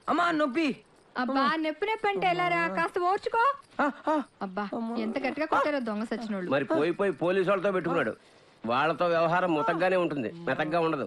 అమ్మా నొప్పి అబ్బా నొప్పి నొప్పి అంటే ఎలారా కాస్త ఓర్చుకో ఆ, ఆ. అబ్బా ఎంత గట్టిగా కొట్టారో దొంగ సచ్చినోళ్ళు మరి పోయి పోయి పోలీసు వాళ్ళతో పెట్టుకున్నాడు వాళ్ళతో వ్యవహారం ముతగ్గానే ఉంటుంది మెతగ్గా ఉండదు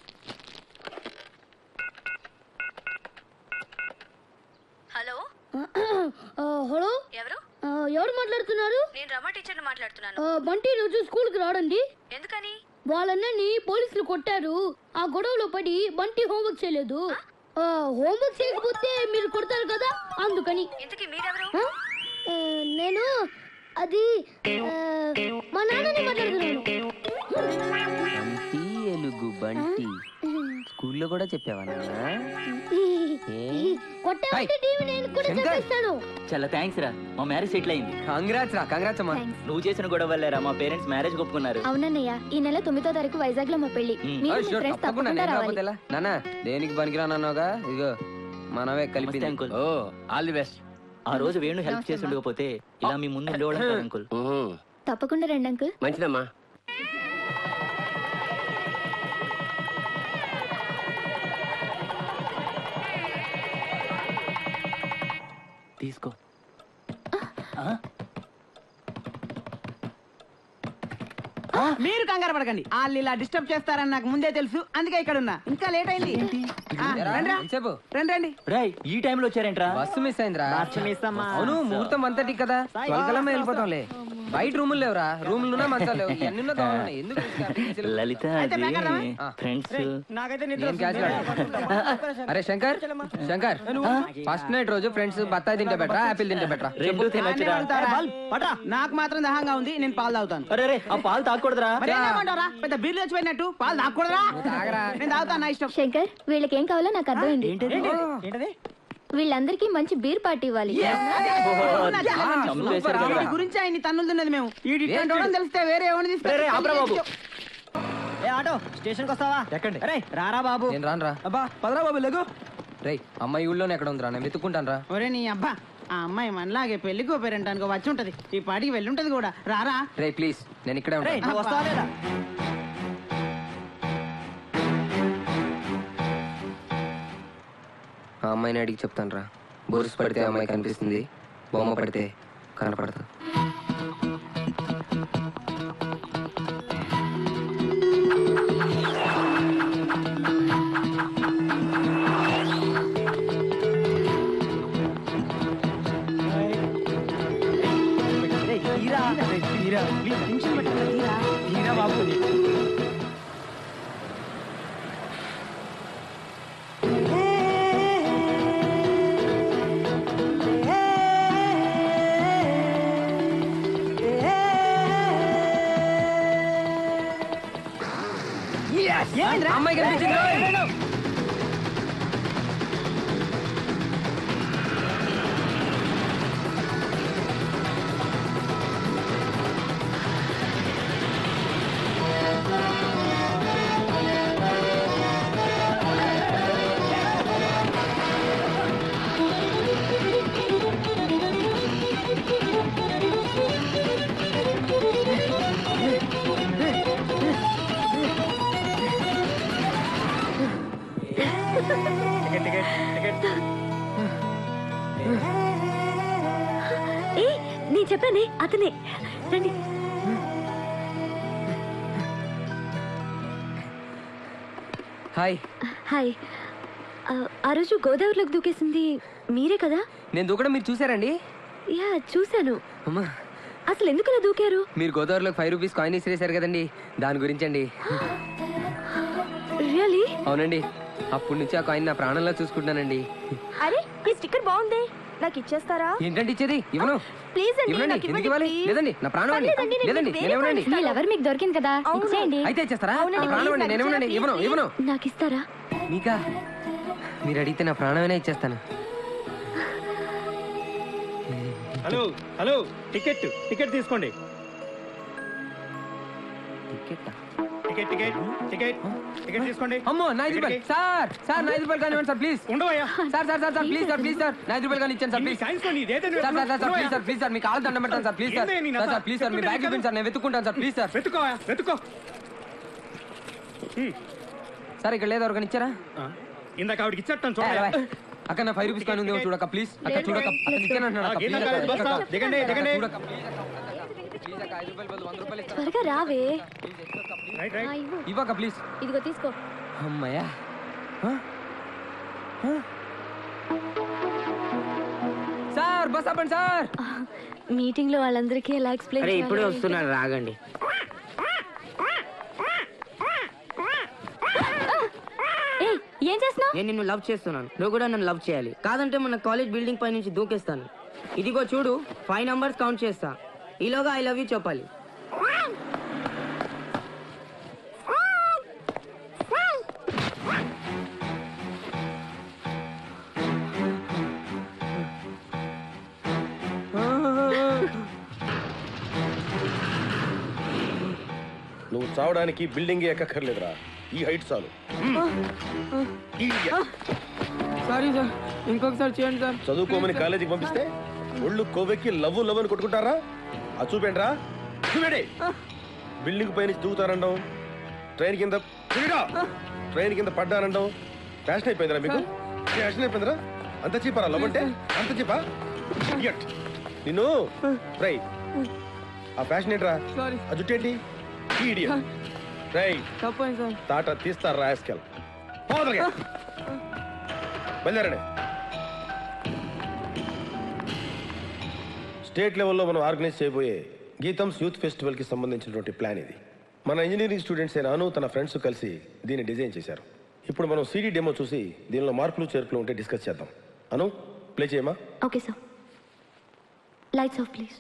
హలో ఆ, హలో ఎవరు ఆ, ఎవరు మాట్లాడుతున్నారు నేను రమ టీచర్ని మాట్లాడుతున్నాను ఆ, బంటి రోజు స్కూల్ కి రాడండి ఎందుకని వాళ్ళన్నని పోలీసులు కొట్టారు ఆ గొడవలో పడి బంటి హోంవర్క్ చేయలేదు ఆ, హోంవర్క్ చేయకపోతే మీరు కొడతారు కదా అందుకని ఇంతకీ మీరెవరు ఆ? ఆ, నేను అది ఆ, మా నాన్నని మాట్లాడుతున్నాను బంటి ఎలుగు బంటి స్కూల్లో కూడా చెప్పావా నాన్న కొట్టామంటే టీవీ నేను కూడా శంకర్. చెప్పేస్తాను చాలా థ్యాంక్స్ రా మా మ్యారేజ్ సెటిల్ అయింది కంగ్రాట్స్ రా కంగ్రాట్స్ అమ్మా నువ్వు చేసిన గొడవ వల్లేరా మా పేరెంట్స్ మ్యారేజ్ ఒప్పుకున్నారు అవునన్నయ్య ఈ నెల తొమ్మిదో తారీఖు వైజాగ్ లో మా పెళ్లి మ్. మీరు ఓ, మీ sure, ఫ్రెండ్స్ తప్పకుండా తప్పకుండా నేను రావాలి రాకపోతే ఎలా? నాన్న దేనికి పనికిరానన్నావుగా ఇదిగో మనమే నమస్తే కలిపి అంకుల్ ఓ ఆల్ ది బెస్ట్ ఆ రోజు వేణు హెల్ప్ చేసి ఉండకపోతే ఇలా మీ ముందు ఉండేవాళ్ళం కాదు అంకుల్ తప్పకుండా రండి అంకుల్ మంచిదమ్మా తీసుకో మీరు కంగారు పడకండి వాళ్ళు ఇలా డిస్టర్బ్ చేస్తారని నాకు ముందే తెలుసు అందుకే ఇక్కడ ఉన్నా ఇంకా లేట్ అయింది ఆ, రండి రా. చెప్పు రండి రండి రాయ్ ఈ టైంలో వచ్చారేంట్రా బస్సు మిస్ అయిందిరా అవును ముహూర్తం అంతటి కదా త్వరగలమే వెళ్ళిపోతాంలే బయట రూములు లేవురా రూములు ఉన్నా మంచాలు లేవు ఇవన్నీ ఉన్నా దోమలు ఉన్నాయి. ఎందుకు risk? అసలు లలిత అయితే అది మేకర్ రా. ఫ్రెండ్స్ నేను క్యాచ్ రాడు. అరే శంకర్ శంకర్ ఫస్ట్ నైట్ రోజు ఫ్రెండ్స్ బత్తాయి తింటే బెటరా యాపిల్ తింటే బెటరా రెండు ఆన్నే తినొచ్చురా అడుగుతారా? నాకు మాత్రం దహంగా ఉంది నేను పాలు తాగుతాను అరే రే ఆ పాలు తాగకూడదురా మరి ఏమంటారా పెద్ద బీర్లు వచ్చిపోయినట్టు పాలు తాగకూడదా తాగరా నేను తాగుతాను నా ఇష్టం శంకర్ వీళ్ళకి ఏం కావాలో నాకు అర్థమైంది వీళ్ళందరికీ మంచి బీర్ పార్టీ ఇవ్వాలి నా చెల్లెలు. చంపేశారు సూపర్. కదా. వీడి గురించి ఆయన తన్నులు తిన్నది మేము ఈ ఇట్లాంటి వాడని తెలిస్తే వేరే ఎవరిని రే, రే, ఆపరా బాబు. ఏ ఆటో స్టేషన్ కి వస్తావా ఎక్కండి. రే రారా బాబు నేను రాను రా అబ్బా పదరా బాబు లెగు రేయ్ అమ్మాయి ఊళ్ళోనే ఎక్కడ ఉందిరా నేను వెతుక్కుంటాను రా ఒరే నీ అబ్బా ఆ అమ్మాయి మనలాగే పెళ్లికి పేరెంటానికి వచ్చి ఉంటది ఈ పాటికి వెళ్ళి ఉంటది కూడా రారా రే ప్లీజ్ నేను ఇక్కడే ఉంటాను వస్తావా లేదా ఆ అమ్మాయిని అడిగి చెప్తాను రా బోర్స్ పడితే ఆ అమ్మాయి కనిపిస్తుంది బొమ్మ పడితే కనపడదు అమ్మాయి కనిపించింది రోయ్. ఏ నేను చెప్పానే అతనే రండి హాయ్ హాయ్ ఆ, ఆ రోజు గోదావరిలోకి దూకేసింది మీరే కదా నేను దూకడం మీరు చూసారండి యా చూశాను అమ్మా అసలు ఎందుకు అలా దూకారు మీరు గోదావరిలో ఫైవ్ రూపీస్ కాయిన్ ఇసిరేశారు కదండి దాని గురించి అండి రియలీ అవునండి అప్పటి నుంచి ఆ కాయిన్ నా ప్రాణంలో చూసుకుంటున్నానండి అరే ఈ స్టిక్కర్ బాగుంది నాకు ఇచ్చేస్తారా ఏంటంటే ఇచ్చేది ఇవ్వను ప్లీజ్ అండి ఇవ్వనండి నాకు ఎందుకు ఇవ్వండి, ఇవ్వాలి please. లేదండి నా ప్రాణం అండి పర్లేదండి, నేను లేదండి మీకు నేను వేరే ఇవ్వనండి కాయిన్ ఇస్తాను. ఎవరు మీకు దొరికింది కదా ఇచ్చేయండి అయితే ఇచ్చేస్తారా నా అవునండి, ప్రాణం please, అండి నేను నాకు ఇవ్వనండి ఇచ్చేరా, ఇవ్వను please, ఇవ్వను please. నాకు ఇస్తారా మీకా మీరు అడిగితే నా ప్రాణమైనా ఇచ్చేస్తాను హలో హలో టికెట్ టికెట్ తీసుకోండి టికెట్టా? టికెట్ టికెట్ టికెట్ టికెట్ తీసుకోండి అమ్మో నా ఐదు రూపాయలు సార్ సార్ నా ఐదు రూపాయలు కానివ్వండి సార్ ప్లీజ్ ఉండవయ్యా sir sir sir sir please sir please sir నా ఐదు రూపాయలు కానీ ఇచ్చాను సార్ ప్లీజ్ సైన్స్ లో నీదేదైనా sir sir sir sir please sir please sir మీ కాళ్ళు దండం పెడతాను సార్ ప్లీజ్ సార్ ఏందే నీ నస? సార్ సార్ ప్లీజ్ సార్ మీ బ్యాగ్ ఇవ్వండి సార్ నేను వెతుక్కుంటాను సార్ ప్లీజ్ సార్ వెతుకో వెతుకో సార్ ఇక్కడ లేదు ఎవరికైనా ఇచ్చారా ఇందాక ఆవిడకి ఇచ్చేస్తాను ఏ, చూడ అలవాయ్. అక్క నా ఫైవ్ రూపీస్ కాని ఉందేమో చూడక్క ప్లీజ్ అక్క చూడక్క అక్క నిచ్చానంటున్నాడు అక్క ప్లీజ్ అక్క బస్ స్టాప్. దిగండి దిగండి చూడక్క ప్లీజ్ అక్క ప్లీజ్ అక్క ఐదు రూపాయలు బదులు వంద రూపాయలు ఇస్తా త్వరగా రావే రైట్ రైట్ ఆ, ఇవ్వు. ఇవ్వక్క ప్లీజ్ ఇదిగో తీసుకో అమ్మయ్యా హ? హ? సార్ బస్ ఆపండి సార్ మీటింగ్ లో వాళ్ళందరికీ ఎలా ఎక్స్ప్లెయిన్ అరే ఇప్పుడే వస్తున్నాడు రాగండి ఏం చేస్తున్నావు నేను నిన్ను లవ్ చేస్తున్నాను నువ్వు కూడా నన్ను లవ్ చేయాలి కాదంటే మన కాలేజ్ బిల్డింగ్ పై నుంచి దూకేస్తాను ఇదిగో చూడు ఫైవ్ నంబర్స్ కౌంట్ చేస్తా ఈలోగా ఐ లవ్ యూ చెప్పాలి నువ్వు చావడానికి బిల్డింగ్ ఎక్కర్లేదురా ఈ హైట్ చాలు Idiot. సారీ సార్ ఇంకొకసారి చేయండి సార్ చదువుకోమని కాలేజీకి పంపిస్తే ఒళ్ళు కొవ్వెక్కి లవ్ లవ్ అని కొట్టుకుంటారా అది చూపేంట్రా చూపేడి బిల్డింగ్ పై నుంచి దూకుతారండం ట్రైన్ కింద చూడరా ట్రైన్ కింద పడ్డానండం ఫ్యాషన్ అయిపోయిందిరా మీకు ఫ్యాషన్ అయిపోయిందిరా అంత చీపరా లవ్ అంటే అంత చీపా Idiot. నిన్ను రై ఆ ఫ్యాషన్ ఏంట్రా సారీ ఆ జుట్టేంటి ఈడియట్ రై తప్పండి సార్ తాట తీస్తారు రాయస్కెల్ బయలుదేరండి స్టేట్ లెవెల్లో మనం ఆర్గనైజ్ చేయబోయే గీతమ్స్ యూత్ ఫెస్టివల్కి సంబంధించినటువంటి ప్లాన్ ఇది మన ఇంజనీరింగ్ స్టూడెంట్స్ అయిన అను తన ఫ్రెండ్స్ కలిసి దీన్ని డిజైన్ చేశారు ఇప్పుడు మనం సీడీ డెమో చూసి దీనిలో మార్పులు చేర్పులు ఉంటే డిస్కస్ చేద్దాం అను ప్లే చేయమా okay sir lights off please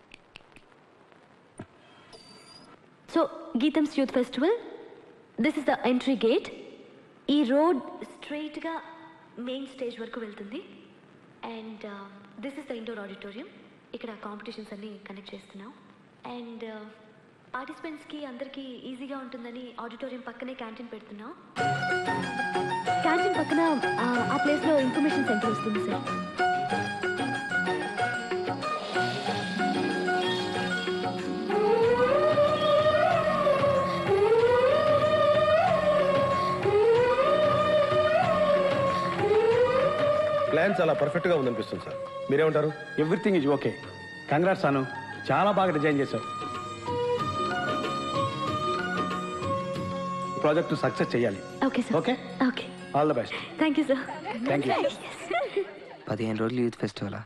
so GITAM's youth festival this is the entry gate ఈ రోడ్ స్ట్రైట్గా మెయిన్ స్టేజ్ వరకు వెళ్తుంది and this is the indoor auditorium ఇక్కడ కాంపిటీషన్స్ అన్ని కనెక్ట్ చేస్తున్నాం అండ్ పార్టిసిపెంట్స్కి అందరికీ ఈజీగా ఉంటుందని ఆడిటోరియం పక్కనే క్యాంటీన్ పెడుతున్నాం క్యాంటీన్ పక్కన ఆ, ఆ ప్లేస్లో ఇన్ఫర్మేషన్ సెంటర్ వస్తుంది సార్ ప్లాన్ చాలా పర్ఫెక్ట్ గా ఉందనిపిస్తుంది సార్ మీరేమంటారు everything is okay congrats Anu చాలా బాగా డిజైన్ చేశావు ప్రాజెక్ట్ సక్సెస్ చేయాలి okay sir okay okay all the best thank you sir thank you పదిహేను రోజులు యూత్ ఫెస్టివల్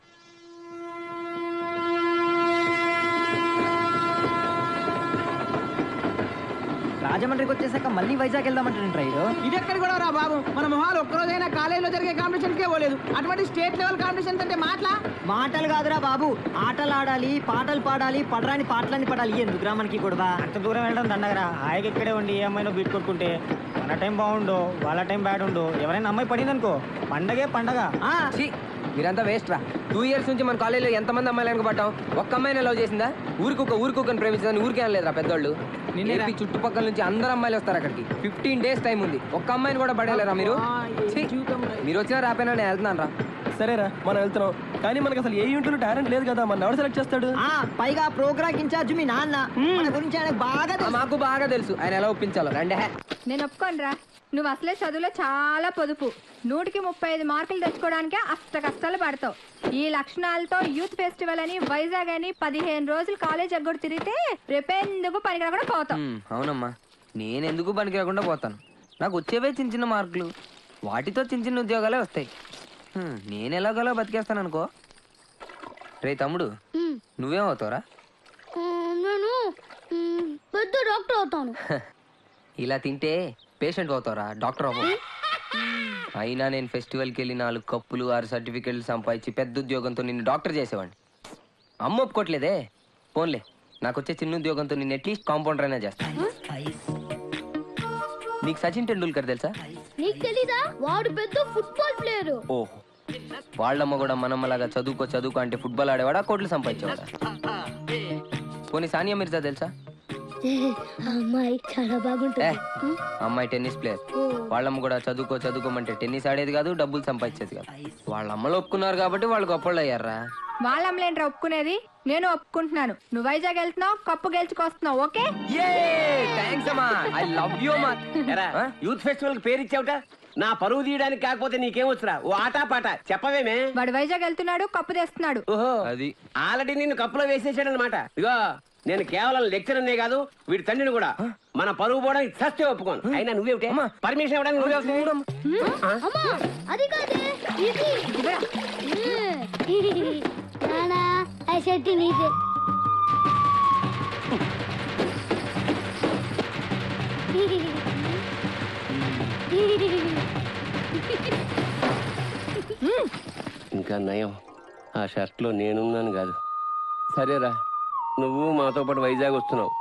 రాజమండ్రికి వచ్చేసాక మళ్ళీ వైజాగ్ వెళ్దామంటాడు రైడు ఇది ఎక్కడ కూడా రా బాబు మన మొహాలు ఒక్కరోజైనా కాలేజీలో జరిగే కాంపిటీషన్ కే పోలేదు అటువంటి స్టేట్ లెవెల్ కాంపిటీషన్ అంటే మాటలా మాటలు కాదురా బాబు ఆటలు ఆడాలి పాటలు పాడాలి పడరాని పాటలని పడాలి ఎందుకురా మనకి గొడవ అంత దూరం వెళ్ళడం దండగరా హాయిగా ఇక్కడే ఉండి ఏ అమ్మాయినో బీట్ కొట్టుకుంటే మన టైం బాగుండు వాళ్ళ టైం బ్యాడ్ ఉండు ఎవరైనా అమ్మాయి పడింది అనుకో పండగే పండగ ఛీ, మీరంతా వేస్ట్ రా టూ ఇయర్స్ నుంచి మన కాలేజీలో ఎంతమంది అమ్మాయిలు వెనకబడ్డాం ఒక్క అమ్మాయిని లవ్ చేసిందా ఊరికొక ఊరికొకని ప్రేమించిందని ఊరికే అనలేదురా పెద్దోళ్ళు ఏపీ చుట్టుపక్కల నుంచి అందరు అమ్మాయిలు వస్తారు అక్కడికి ఫిఫ్టీన్ డేస్ టైం ఉంది ఒక్క అమ్మాయిని కూడా పడేయలేరా మీరు ఛీ, మీరు వచ్చినా రాపోయినా నేను వెళ్తున్నాను రా సరేరా మనం వెళ్తున్నాం కానీ మనకి అసలు ఏ యూనిట్లో టాలెంట్ లేదు కదా మన ఎవరు సెలెక్ట్ చేస్తాడు పైగా ప్రోగ్రామ్ ఇన్ఛార్జ్ మీ నాన్న మన గురించి ఆయనకు బాగా ఆ, మాకు బాగా తెలుసు ఆయన ఎలా ఒప్పించాలో రండి హే. నేను ఒప్పుకోనరా నువ్వు అసలే చదువులో చాలా పొదుపు నూటికి ముప్పై ఐదు మార్కులు తెచ్చుకోవడానికే అష్ట కష్టాలు పడతావు ఈ లక్షణాలతో యూత్ ఫెస్టివల్ అని వైజాగ్ అని పదిహేను రోజులు కాలేజ్ ఎగ్గొడు తిరిగితే రేపెందుకు పనికి కూడా పోతావు ఉమ్, అవునమ్మా నేను ఎందుకు పనికి రాకుండా పోతాను నాకు వచ్చేవే చిన్న చిన్న మార్కులు వాటితో చిన్న చిన్న ఉద్యోగాలే వస్తాయి హ్మ్, నేను ఎలాగోలా బతికేస్తాను అనుకో రే తమ్ముడు నువ్వేం అవుతావురా నేను మ్, పెద్ద డాక్టర్ అవుతాను ఇలా తింటే పేషెంట్ అవుతావురా డాక్టర్ అవ్వవు అయినా నేను ఫెస్టివల్కి వెళ్ళి నాలుగు కప్పులు ఆరు సర్టిఫికెట్లు సంపాదించి పెద్ద ఉద్యోగంతో నిన్ను డాక్టర్ చేసేవాడిని అమ్మ ఒప్పుకోవట్లేదే పోన్లే నాకు వచ్చే చిన్న ఉద్యోగంతో నిన్ను అట్లీస్ట్ కాంపౌండర్ అయినా చేస్తాను నీకు సచిన్ టెండూల్కర్ తెలుసా నీకు తెలీదా వాడు పెద్ద ఫుట్బాల్ ప్లేయర్ ఓహో వాళ్ళమ్మ కూడా మనమ్మలాగా చదువుకో చదువుకో అంటే ఫుట్బాల్ ఆడేవాడా కోట్లు సంపాదించేవాడా పోనీ సానియా మిర్జా తెలుసా అమ్మాయి చాలా ఏ బాగుంటుంది అమ్మాయి టెన్నిస్ ప్లేయర్ వాళ్ళమ్మ కూడా చదువుకో చదువుకోమంటే టెన్నిస్ ఆడేది కాదు డబ్బులు సంపాదించేది కాదు వాళ్ళ అమ్మలు ఒప్పుకున్నారు కాబట్టి వాళ్ళు గొప్పళ్ళు అయ్యారా వాళ్ళమ్మలేంట్రా ఒప్పుకునేది నేను ఒప్పుకుంటున్నాను నువ్వు వైజాగ్ వెళ్తున్నావు కప్పు గెలుచుకొస్తున్నావు ఓకే థ్యాంక్స్ అమ్మా ఐ లవ్ యూ అమ్మా యూత్ ఫెస్టివల్ పేరు ఇచ్చావుట నా పరువు తీయడానికి కాకపోతే నీకేమొచ్చురా ఓ ఆటా పాట చెప్పవేమే వాడు వైజాగ్ వెళ్తున్నాడు కప్పు తెస్తున్నాడు ఓహో అది ఆల్రెడీ నిన్ను కప్పులో వేసేసాడనమాట ఇగో నేను కేవలం లెక్చరర్నే కాదు వీడి తండ్రిని కూడా మన పరువు పోవడానికి చస్తే ఒప్పుకోను అయినా నువ్వేమిటే పర్మిషన్ ఇవ్వడానికి నువ్వే వస్తావు అమ్మా అది కాదే ఇది నానా ఆ షర్ట్ నీదే ఇంకా నయం ఆ షర్ట్ లో నేనున్నాను కాదు సరేరా నువ్వు మాతో పాటు వైజాగ్ వస్తున్నావు